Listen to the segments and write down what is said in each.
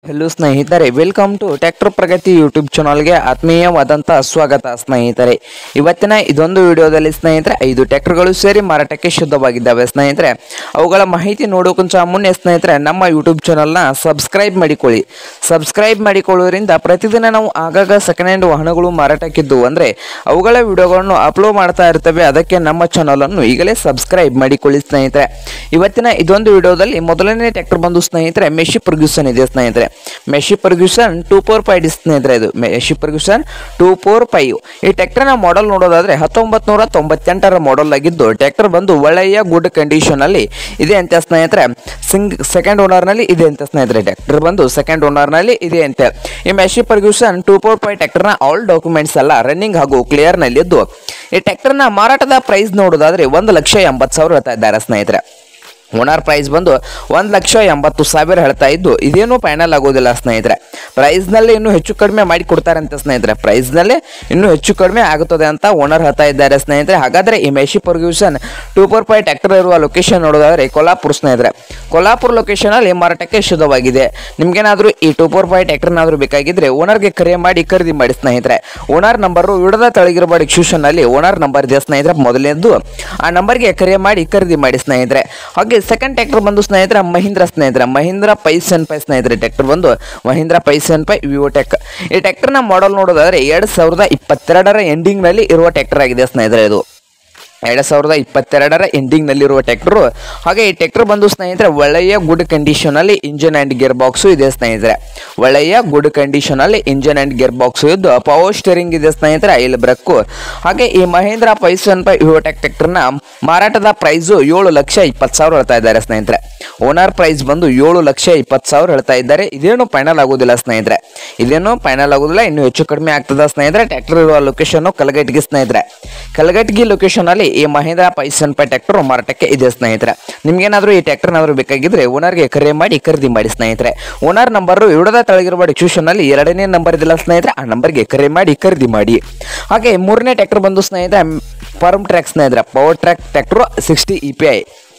hello ಸ್ನೇಹಿತರೆ welcome to tractor Pragati YouTube ಚಾನಲ್ಗೆ ಆತ್ಮೀಯವಾದಂಥ ಸ್ವಾಗತ ಸ್ನೇಹಿತರೆ ಇವತ್ತಿನ ಇದೊಂದು ವಿಡಿಯೋದಲ್ಲಿ ಸ್ನೇಹಿತರೆ ಐದು ಟ್ರ್ಯಾಕ್ಟರ್ಗಳು ಸೇರಿ ಮಾರಾಟಕ್ಕೆ ಶುದ್ಧವಾಗಿದ್ದಾವೆ ಸ್ನೇಹಿತರೆ ಅವುಗಳ ಮಾಹಿತಿ ನೋಡೋಕ್ಕಿಂತ ಮುನ್ನೆ ಸ್ನೇಹಿತರೆ ನಮ್ಮ ಯೂಟ್ಯೂಬ್ ಚಾನಲ್ನ ಸಬ್ಸ್ಕ್ರೈಬ್ ಮಾಡಿಕೊಳ್ಳಿ ಸಬ್ಸ್ಕ್ರೈಬ್ ಮಾಡಿಕೊಳ್ಳೋದ್ರಿಂದ ಪ್ರತಿದಿನ ನಾವು ಆಗಾಗ ಸೆಕೆಂಡ್ ಹ್ಯಾಂಡ್ ವಾಹನಗಳು ಮಾರಾಟಕ್ಕಿದ್ದು ಅಂದರೆ ಅವುಗಳ ವಿಡಿಯೋಗಳನ್ನು ಅಪ್ಲೋಡ್ ಮಾಡ್ತಾ ಇರ್ತೇವೆ ಅದಕ್ಕೆ ನಮ್ಮ ಚಾನಲನ್ನು ಈಗಲೇ ಸಬ್ಸ್ಕ್ರೈಬ್ ಮಾಡಿಕೊಳ್ಳಿ ಸ್ನೇಹಿತರೆ ಇವತ್ತಿನ ಇದೊಂದು ವಿಡಿಯೋದಲ್ಲಿ ಮೊದಲನೇ ಟ್ರ್ಯಾಕ್ಟರ್ ಬಂದು ಸ್ನೇಹಿತರೆ ಮೆಶಿ ಪರ್ಗ್ಯೂಸನ್ ಇದೆ ಸ್ನೇಹಿತರೆ Massey Ferguson two four five ಸ್ನೇಹಿತರೆ ಇದು Massey Ferguson two four five ಈ ಟ್ರ್ಯಾಕ್ಟರ್ನ ಮಾಡೆಲ್ ನೋಡೋದಾದ್ರೆ ಹತ್ತೊಂಬತ್ತು ನೂರ ತೊಂಬತ್ತೆಂಟರ ಮಾಡೆಲ್ ಆಗಿದ್ದು ಟ್ರ್ಯಾಕ್ಟರ್ ಬಂದು ಒಳ್ಳೆಯ ಗುಡ್ ಕಂಡೀಷನ್ ಅಲ್ಲಿ ಇದೆ ಅಂತ ಸ್ನೇಹಿತರೆ ಸಿಂಗ್ ಸೆಕೆಂಡ್ ಓನರ್ನಲ್ಲಿ ಇದೆ ಅಂತ ಸ್ನೇಹಿತರೆ ಟ್ರ್ಯಾಕ್ಟರ್ ಬಂದು ಸೆಕೆಂಡ್ ಓನರ್ನಲ್ಲಿ ಇದೆ ಅಂತ ಈ Massey Ferguson two four five ಟ್ರ್ಯಾಕ್ಟರ್ನ ಆಲ್ ಡಾಕ್ಯುಮೆಂಟ್ಸ್ ಎಲ್ಲ ರನ್ನಿಂಗ್ ಹಾಗೂ ಕ್ಲಿಯರ್ನಲ್ಲಿದ್ದು ಈ ಟ್ರ್ಯಾಕ್ಟರ್ನ ಮಾರಾಟದ ಪ್ರೈಸ್ ನೋಡೋದಾದ್ರೆ ಒಂದು ಲಕ್ಷ ಎಂಬತ್ತು ಸಾವಿರ ಹೇಳ್ತಾ ಇದ್ದಾರೆ ಸ್ನೇಹಿತರೆ ಓನರ್ ಪ್ರೈಸ್ ಬಂದು ಒಂದು ಲಕ್ಷ ಎಂಬತ್ತು ಸಾವಿರ ಹೇಳ್ತಾ ಇದ್ದು ಇದೇನು ಫೈನಲ್ ಆಗೋದಿಲ್ಲ ಸ್ನೇಹಿತರೆ ಪ್ರೈಸ್ನಲ್ಲಿ ಇನ್ನೂ ಹೆಚ್ಚು ಕಡಿಮೆ ಮಾಡಿ ಕೊಡ್ತಾರಂತೆ ಸ್ನೇಹಿತರೆ ಪ್ರೈಸ್ನಲ್ಲಿ ಇನ್ನೂ ಹೆಚ್ಚು ಕಡಿಮೆ ಆಗುತ್ತದೆ ಅಂತ ಓನರ್ ಹೇಳ್ತಾ ಇದ್ದಾರೆ ಸ್ನೇಹಿತರೆ ಹಾಗಾದರೆ ಈ Massey Ferguson two four five tractor ಇರುವ ಲೊಕೇಶನ್ ನೋಡೋದಾದ್ರೆ ಕೊಲ್ಲಾಪುರ ಸ್ನೇಹಿತರೆ ಕೊಲ್ಲಾಪುರ ಲೊಕೇಶನಲ್ಲಿ ಮಾರಾಟಕ್ಕೆ ಶುದ್ಧವಾಗಿದೆ ನಿಮ್ಗೇನಾದರೂ ಈ ಟೂ ಫೋರ್ ಫೈವ್ ಟ್ರ್ಯಾಕ್ಟರ್ನಾದರೂ ಬೇಕಾಗಿದ್ರೆ ಓನರ್ಗೆ ಕರೆ ಮಾಡಿ ಖರೀದಿ ಮಾಡಿ ಸ್ನೇಹಿತರೆ ಓನರ್ ನಂಬರು ವಿಡದ ತಳಗಿರುವ ಡಿಸ್ಕ್ರಿಪ್ಷನ್ನಲ್ಲಿ ಓನರ್ ನಂಬರ್ ಇದೆ ಸ್ನೇಹಿತರೆ ಮೊದಲನೇದು ಆ ನಂಬರ್ಗೆ ಕರೆ ಮಾಡಿ ಖರೀದಿ ಮಾಡಿ ಸ್ನೇಹಿತರೆ ಹಾಗೆ ಸೆಕೆಂಡ್ ಟ್ರ್ಯಾಕ್ಟರ್ ಬಂದು ಸ್ನೇಹಿತರೆ ಮಹೀಂದ್ರ ಸ್ನೇಹಿತರೆ ಮಹೀಂದ್ರ ಪೈಸನ್ ಪೈ ಸ್ನೇಹಿತರೆ ಟ್ರ್ಯಾಕ್ಟರ್ ಬಂದು ಮಹೀಂದ್ರ ಪೈಸನ್ ಪೈ ವಿವೋ ಟೆಕ್ ಈ ಟ್ರ್ಯಾಕ್ಟರ್ನ ಮಾಡೆಲ್ ನೋಡೋದಾದ್ರೆ ಎರಡು ಸಾವಿರದ ಇಪ್ಪತ್ತೆರಡರ ಎಂಡಿಂಗ್ನಲ್ಲಿ ಇರುವ ಟ್ರ್ಯಾಕ್ಟರ್ ಆಗಿದೆ ಸ್ನೇಹಿತರೆ ಇದು ಎರಡು ಸಾವಿರದ ಇಪ್ಪತ್ತೆರಡರ ಎಂಡಿಂಗ್ನಲ್ಲಿರುವ ಟ್ರ್ಯಾಕ್ಟರು ಹಾಗೆ ಈ ಟ್ರ್ಯಾಕ್ಟರ್ ಬಂದು ಸ್ನೇಹಿತರೆ ಒಳ್ಳೆಯ ಗುಡ್ ಕಂಡೀಷನಲ್ಲಿ ಇಂಜಿನ್ ಆ್ಯಂಡ್ ಗೇರ್ ಬಾಕ್ಸು ಇದೆ ಸ್ನೇಹಿತರೆ ಒಳ್ಳೆಯ ಗುಡ್ ಕಂಡೀಷನಲ್ಲಿ ಇಂಜಿನ್ ಆ್ಯಂಡ್ ಗೇರ್ ಬಾಕ್ಸು ಇದ್ದು ಪವರ್ ಸ್ಟೇರಿಂಗ್ ಇದೆ ಸ್ನೇಹಿತರೆ ಐಲ್ ಬ್ರಕ್ಕು ಹಾಗೆ ಈ ಮಹೇಂದ್ರ ಪೈಸನ್ ಪೈ ವಿವೋಟೆಕ್ ಟ್ರ್ಯಾಕ್ಟರ್ನ ಮಾರಾಟದ ಪ್ರೈಸು ಏಳು ಲಕ್ಷ ಇಪ್ಪತ್ತು ಸಾವಿರ ಹೇಳ್ತಾ ಇದ್ದಾರೆ ಸ್ನೇಹಿತರೆ ಓನರ್ ಪ್ರೈಸ್ ಬಂದು ಏಳು ಲಕ್ಷ ಇಪ್ಪತ್ತು ಸಾವಿರ ಹೇಳ್ತಾ ಇದ್ದಾರೆ ಇದೇನು ಫೈನಲ್ ಆಗೋದಿಲ್ಲ ಸ್ನೇಹಿತರೆ ಇದೇನು ಫೈನಲ್ ಆಗೋದಿಲ್ಲ ಇನ್ನು ಹೆಚ್ಚು ಕಡಿಮೆ ಆಗ್ತದ ಸ್ನೇಹಿತರೆ ಟ್ರ್ಯಾಕ್ಟರ್ ಇರುವ ಲೊಕೇಶನ್ ಕಲಗಟ್ಟಿಗೆ ಸ್ನೇಹಿತರೆ ಕಲಗಟ್ಟಿಗೆ ಲೊಕೇಶನ್ ಅಲ್ಲಿ ಈ ಮಹೇಂದ್ರ ಪೈಸನ್ ಪೈ ಟ್ರ್ಯಾಕ್ಟರ್ ಮಾರಾಟಕ್ಕೆ ಇದೆ ಸ್ನೇಹಿತರೆ ನಿಮ್ಗೇನಾದ್ರೂ ಈ ಟ್ರ್ಯಾಕ್ಟರ್ನಾದ್ರೂ ಬೇಕಾಗಿದ್ರೆ ಓನರ್ಗೆ ಕರೆ ಮಾಡಿ ಖರೀದಿ ಮಾಡಿ ಸ್ನೇಹಿತರೆ ಓನರ್ ನಂಬರು ವಿಡದ ತಳಗಿರುವ ಡಿಸ್ಕ್ರಿಪ್ಷನ್ ಅಲ್ಲಿ ಎರಡನೇ ನಂಬರ್ ಇದಿಲ್ಲ ಸ್ನೇಹಿತರೆ ಆ ನಂಬರ್ಗೆ ಕರೆ ಮಾಡಿ ಖರೀದಿ ಮಾಡಿ ಹಾಗೆ ಮೂರನೇ ಟ್ರ್ಯಾಕ್ಟರ್ ಬಂದು ಸ್ನೇಹಿತರೆ ಫರ್ಮ್ ಟ್ರ್ಯಾಕ್ ಸ್ನೇಹಿತರೆ Powertrac tractor sixty E P I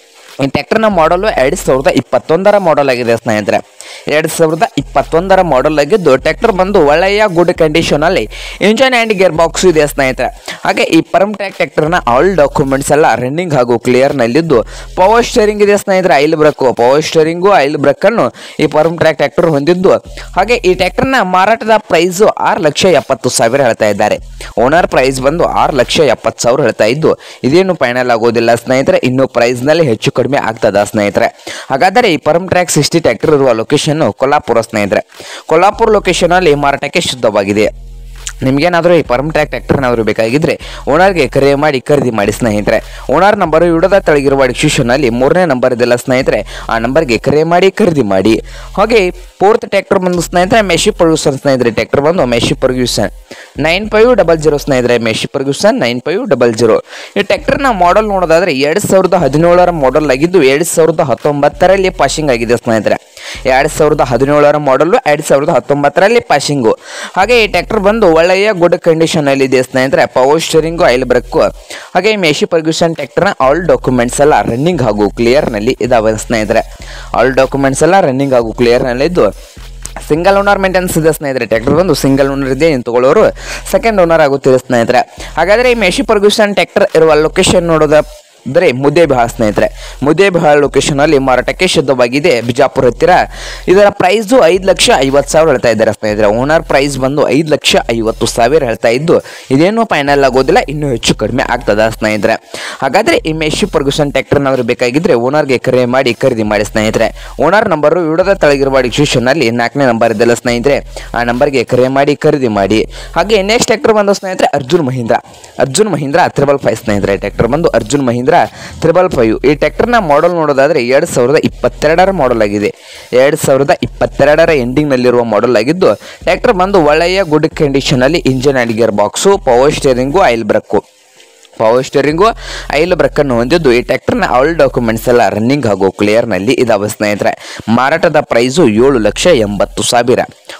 ಈ ಟ್ರ್ಯಾಕ್ಟರ್ನ ಮಾಡಲು ಎರಡು ಸಾವಿರದ ಇಪ್ಪತ್ತೊಂದರ ಮಾಡೆಲ್ ಆಗಿದೆ ಸ್ನೇಹಿತರೆ ಎರಡು ಸಾವಿರದ ಇಪ್ಪತ್ತೊಂದರ ಮಾಡೆಲ್ ಆಗಿದ್ದು ಟ್ರ್ಯಾಕ್ಟರ್ ಬಂದು ಒಳ್ಳೆಯ ಗುಡ್ ಕಂಡೀಷನಲ್ಲಿ ಇಂಜನ್ ಆ್ಯಂಡ್ ಗೇರ್ ಬಾಕ್ಸ್ ಇದೆ ಸ್ನೇಹಿತರೆ ಹಾಗೆ ಈ ಪರಮ್ ಟ್ರ್ಯಾಕ್ ಟ್ರ್ಯಾಕ್ಟರ್ನ ಆಲ್ ಡಾಕ್ಯುಮೆಂಟ್ಸ್ ಎಲ್ಲ ರನ್ನಿಂಗ್ ಹಾಗೂ ಕ್ಲಿಯರ್ನಲ್ಲಿದ್ದು ಪವರ್ ಸ್ಟೇರಿಂಗ್ ಇದೆ ಸ್ನೇಹಿತರೆ oil brake power steering oil ಬ್ರಕ್ಕನ್ನು ಈ ಪರಮ್ ಟ್ರ್ಯಾಕ್ ಟ್ರ್ಯಾಕ್ಟರ್ ಹೊಂದಿದ್ದು ಹಾಗೆ ಈ ಟ್ರ್ಯಾಕ್ಟರ್ನ ಮಾರಾಟದ ಪ್ರೈಸು ಆರು ಲಕ್ಷ ಎಪ್ಪತ್ತು ಸಾವಿರ ಹೇಳ್ತಾ ಇದ್ದಾರೆ ಓನರ್ ಪ್ರೈಸ್ ಬಂದು ಆರು ಲಕ್ಷ ಎಪ್ಪತ್ತು ಸಾವಿರ ಹೇಳ್ತಾ ಇದ್ದು ಇದೇನು ಫೈನಲ್ ಆಗೋದಿಲ್ಲ ಸ್ನೇಹಿತರೆ ಇನ್ನು ಪ್ರೈಸ್ನಲ್ಲಿ ಹೆಚ್ಚು ಕಡಿಮೆ ಆಗ್ತದ ಸ್ನೇಹಿತರೆ ಹಾಗಾದರೆ ಈ ಪರಮ್ ಟ್ರ್ಯಾಕ್ ಸಿಕ್ಸ್ಟಿ ಟ್ರ್ಯಾಕ್ಟರ್ ಇರುವ ಲೊಕೇಶನ್ ಕೊಲ್ಲಾಪುರ ಸ್ನೇಹಿತರೆ ಕೊಲ್ಲಾಪುರ ಲೊಕೇಶನಲ್ಲಿ ಮಾರಾಟಕ್ಕೆ ಶುದ್ಧವಾಗಿದೆ ನಿಮ್ಗೇನಾದರೂ ಈ ಪರ್ಮ್ ಟ್ರ್ಯಾಕ್ ಟ್ರ್ಯಾಕ್ಟರ್ನಾದರೂ ಬೇಕಾಗಿದ್ದರೆ ಓನರ್ಗೆ ಕರೆ ಮಾಡಿ ಖರೀದಿ ಮಾಡಿ ಸ್ನೇಹಿತರೆ ಓನರ್ ನಂಬರು ವಿಡದ ತಳಗಿರುವ ಡಿಸ್ಕ್ರಿಪ್ಷನ್ನಲ್ಲಿ ಮೂರನೇ ನಂಬರ್ ಇದೆಲ್ಲ ಸ್ನೇಹಿತರೆ ಆ ನಂಬರ್ಗೆ ಕರೆ ಮಾಡಿ ಖರೀದಿ ಮಾಡಿ ಹಾಗೆ ಫೋರ್ತ್ ಟ್ರ್ಯಾಕ್ಟರ್ ಬಂದು ಸ್ನೇಹಿತರೆ ಮೆಶಿ ಪರ್ಗ್ಯೂಸನ್ ಸ್ನೇಹಿತರೆ ಟ್ರ್ಯಾಕ್ಟರ್ ಬಂದು Massey Ferguson nine five double zero ಸ್ನೇಹಿತರೆ Massey Ferguson nine five double zero ಈ ಟ್ರ್ಯಾಕ್ಟರ್ನ ಮಾಡೆಲ್ ನೋಡೋದಾದ್ರೆ ಎರಡು ಸಾವಿರದ ಹದಿನೇಳರ ಮಾಡೆಲ್ ಆಗಿದ್ದು ಎರಡು ಸಾವಿರದ ಹತ್ತೊಂಬತ್ತರಲ್ಲಿ ಪಾಸಿಂಗ್ ಆಗಿದೆ ಸ್ನೇಹಿತರೆ ಎರಡು ಸಾವಿರದ ಹದಿನೇಳರ ಮಾಡಲು ಎರಡು ಸಾವಿರದ ಹತ್ತೊಂಬತ್ತರಲ್ಲಿ ಪಾಸಿಂಗು ಹಾಗೆ ಈ ಟ್ರ್ಯಾಕ್ಟರ್ ಬಂದು ಒಳ್ಳೆಯ ಗುಡ್ ಕಂಡೀಷನಲ್ಲಿ ಇದೆ ಸ್ನೇಹಿತರೆ ಪವರ್ ಸ್ಟೇರಿಂಗು ಐಲ್ ಬ್ರಕ್ಕು ಹಾಗೆ ಈ ಮೇಶಿ ಪರ್ಗ್ಯೂಷನ್ ಟ್ರ್ಯಾಕ್ಟರ್ನ ಆಲ್ ಡಾಕ್ಯುಮೆಂಟ್ಸ್ ಎಲ್ಲ ರನ್ನಿಂಗ್ ಹಾಗೂ ಕ್ಲಿಯರ್ನಲ್ಲಿ ಇದಾವೆ ಸ್ನೇಹಿತರೆ ಆಲ್ ಡಾಕ್ಯುಮೆಂಟ್ಸ್ ಎಲ್ಲ ರನ್ನಿಂಗ್ ಹಾಗೂ ಕ್ಲಿಯರ್ನಲ್ಲಿದ್ದು ಸಿಂಗಲ್ ಓನರ್ ಮೇಂಟೆನ್ಸ್ ಇದೆ ಸ್ನೇಹಿತರೆ ಟ್ರ್ಯಾಕ್ಟರ್ ಬಂದು ಸಿಂಗಲ್ ಓನರ್ ಇದೆ ಏನು ತಗೊಳ್ಳೋರು ಸೆಕೆಂಡ್ ಓನರ್ ಆಗುತ್ತಿದೆ ಸ್ನೇಹಿತರೆ ಹಾಗಾದರೆ ಈ ಮೇಶಿ ಪರ್ಗ್ಯೂಷನ್ ಟ್ರ್ಯಾಕ್ಟರ್ ಇರುವ ಲೊಕೇಶನ್ ನೋಡೋದ ಅಂದರೆ ಮುದ್ದೇಬಿಹಾಳ ಸ್ನೇಹಿತರೆ ಮುದ್ದೇಬಿಹಾಳ ಲೊಕೇಶನಲ್ಲಿ ಮಾರಾಟಕ್ಕೆ ಶುದ್ಧವಾಗಿದೆ ಬಿಜಾಪುರ ಹತ್ತಿರ ಇದರ ಪ್ರೈಸು ಐದು ಲಕ್ಷ ಐವತ್ತು ಸಾವಿರ ಹೇಳ್ತಾ ಇದ್ದಾರೆ ಸ್ನೇಹಿತರೆ ಓನರ್ ಪ್ರೈಸ್ ಬಂದು ಐದು ಲಕ್ಷ ಐವತ್ತು ಸಾವಿರ ಹೇಳ್ತಾ ಇದ್ದು ಇದೇನು ಫೈನಲ್ ಆಗೋದಿಲ್ಲ ಇನ್ನೂ ಹೆಚ್ಚು ಕಡಿಮೆ ಆಗ್ತದ ಸ್ನೇಹಿತರೆ ಹಾಗಾದರೆ ಈ ಮೆಶಿ ಪರ್ಗುಷನ್ ಟ್ರ್ಯಾಕ್ಟರ್ನಾದ್ರು ಬೇಕಾಗಿದ್ದರೆ ಓನರ್ಗೆ ಕರೆ ಮಾಡಿ ಖರೀದಿ ಮಾಡಿ ಸ್ನೇಹಿತರೆ ಓನರ್ ನಂಬರು ವಿಡದ ತಳಗಿರುವ ಡಿಸ್ಕ್ರಿಪ್ಷನ್ನಲ್ಲಿ ನಾಲ್ಕನೇ ನಂಬರ್ ಇದೆಲ್ಲ ಸ್ನೇಹಿತರೆ ಆ ನಂಬರ್ಗೆ ಕರೆ ಮಾಡಿ ಖರೀದಿ ಮಾಡಿ ಹಾಗೆ ನೆಕ್ಸ್ಟ್ ಟ್ರ್ಯಾಕ್ಟರ್ ಬಂದು ಸ್ನೇಹಿತರೆ ಅರ್ಜುನ್ ಮಹೀಂದ್ರ ಅರ್ಜುನ್ ಮಹೀಂದ್ರ ತ್ರಿಬಲ್ ಫೈವ್ ಸ್ನೇಹಿತರೆ ಟ್ರ್ಯಾಕ್ಟರ್ ಬಂದು ಅರ್ಜುನ್ ಮಹೀಂದ್ರ ತ್ರಿಬಲ್ ಫೈವ್ ಈ ಟ್ರ್ಯಾಕ್ಟರ್ನ ಮಾಡೆಲ್ ನೋಡೋದಾದ್ರೆ ಎರಡು ಸಾವಿರದ ಇಪ್ಪತ್ತೆರಡರ ಮಾಡೆಲ್ ಆಗಿದೆ ಎರಡು ಸಾವಿರದ ಇಪ್ಪತ್ತೆರಡರ ಎಂಡಿಂಗ್ನಲ್ಲಿರುವ ಮಾಡೆಲ್ ಆಗಿದ್ದು ಟ್ರ್ಯಾಕ್ಟರ್ ಬಂದು ಒಳ್ಳೆಯ ಗುಡ್ ಕಂಡೀಷನಲ್ಲಿ engine and gear box power steering oil brake power steering oil ಬ್ರಕ್ಕನ್ನು ಹೊಂದಿದ್ದು ಈ ಟ್ರ್ಯಾಕ್ಟರ್ನ ಆಲ್ ಡಾಕ್ಯುಮೆಂಟ್ಸ್ ಎಲ್ಲ ರನ್ನಿಂಗ್ ಹಾಗೂ ಕ್ಲಿಯರ್ನಲ್ಲಿ ಇದಾವೆ ಸ್ನೇಹಿತರೆ ಮಾರಾಟದ ಪ್ರೈಸು ಏಳು ಲಕ್ಷ ಎಂಬತ್ತು ಸಾವಿರ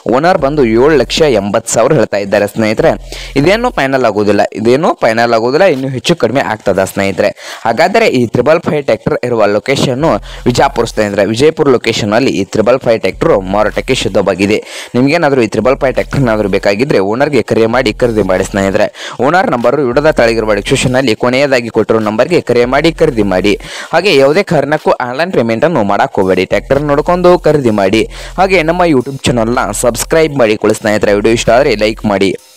ಓನರ್ ಬಂದು ಏಳು ಲಕ್ಷ ಎಂಬತ್ತು ಸಾವಿರ ಹೇಳ್ತಾ ಇದ್ದಾರೆ ಸ್ನೇಹಿತರೆ ಇದೇನು ಫೈನಲ್ ಆಗೋದಿಲ್ಲ ಇದೇನು ಫೈನಲ್ ಆಗೋದಿಲ್ಲ ಇನ್ನೂ ಹೆಚ್ಚು ಕಡಿಮೆ ಆಗ್ತದ ಸ್ನೇಹಿತರೆ ಹಾಗಾದರೆ ಈ ತ್ರಿಬಲ್ ಫೈವ್ ಟ್ಯಾಕ್ಟರ್ ಇರುವ ಲೊಕೇಶನ್ನು ವಿಜಾಪುರ ಸ್ನೇಹಿತರೆ ವಿಜಯಪುರ ಲೊಕೇಶನ್ ಅಲ್ಲಿ ಈ ತ್ರಿಬಲ್ ಫೈವ್ ಟ್ಯಾಕ್ಟರ್ ಮಾರಾಟಕ್ಕೆ ಶುದ್ಧವಾಗಿದೆ ನಿಮ್ಗೇನಾದರೂ ಈ ತ್ರಿಬಲ್ ಫೈವ್ ಟ್ಯಾಕ್ಟರ್ನಾದರೂ ಬೇಕಾಗಿದ್ರೆ ಓನರ್ಗೆ ಕರೆ ಮಾಡಿ ಖರೀದಿ ಮಾಡಿ ಸ್ನೇಹಿತರೆ ಓನರ್ ನಂಬರ್ ವಿಡದ ತಳಗಿರುವ ಡಿಸ್ಕ್ರಿಪ್ಷನ್ ಅಲ್ಲಿ ಕೊನೆಯದಾಗಿ ಕೊಟ್ಟಿರೋ ನಂಬರ್ಗೆ ಕರೆ ಮಾಡಿ ಖರೀದಿ ಮಾಡಿ ಹಾಗೆ ಯಾವುದೇ ಕಾರಣಕ್ಕೂ ಆನ್ಲೈನ್ ಪೇಮೆಂಟ್ ಅನ್ನು ಮಾಡಕ್ ಹೋಗಬೇಡಿ ಟ್ಯಾಕ್ಟರ್ ನೋಡ್ಕೊಂಡು ಖರೀದಿ ಮಾಡಿ ಹಾಗೆ ನಮ್ಮ ಯೂಟ್ಯೂಬ್ ಚಾನಲ್ನ ಸಬ್ಸ್ಕ್ರೈಬ್ ಮಾಡಿಕೊಳ್ಳಿ ಸ್ನೇಹಿತರೆ ವಿಡಿಯೋ ಇಷ್ಟ ಆದರೆ ಲೈಕ್ ಮಾಡಿ